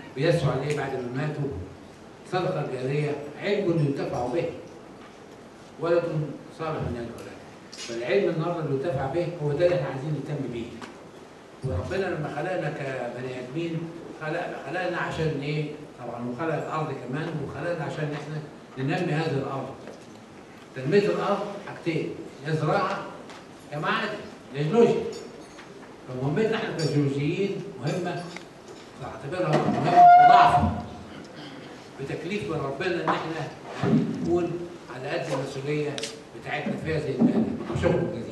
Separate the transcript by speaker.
Speaker 1: بيسعوا عليه بعد ما ماتوا صدقة جارية علم ينتفع به ولد صالح من الولد فالعلم النهارده اللي ينتفع به هو ده اللي احنا عايزين نهتم بيه وربنا لما خلقنا كبني ادمين خلق خلقنا عشان ايه؟ طبعا وخلق الارض كمان وخلقنا عشان احنا ننمي هذه الارض. تنميه الارض حاجتين يا زراعه يا معادن يا جيولوجيا. فمهمتنا احنا كجيولوجيين مهمه بعتبرها مهمه مضاعفه بتكليف من ربنا ان احنا نكون على قد المسؤوليه بتاعتنا في هذه المهنه. شكرا جزيلا.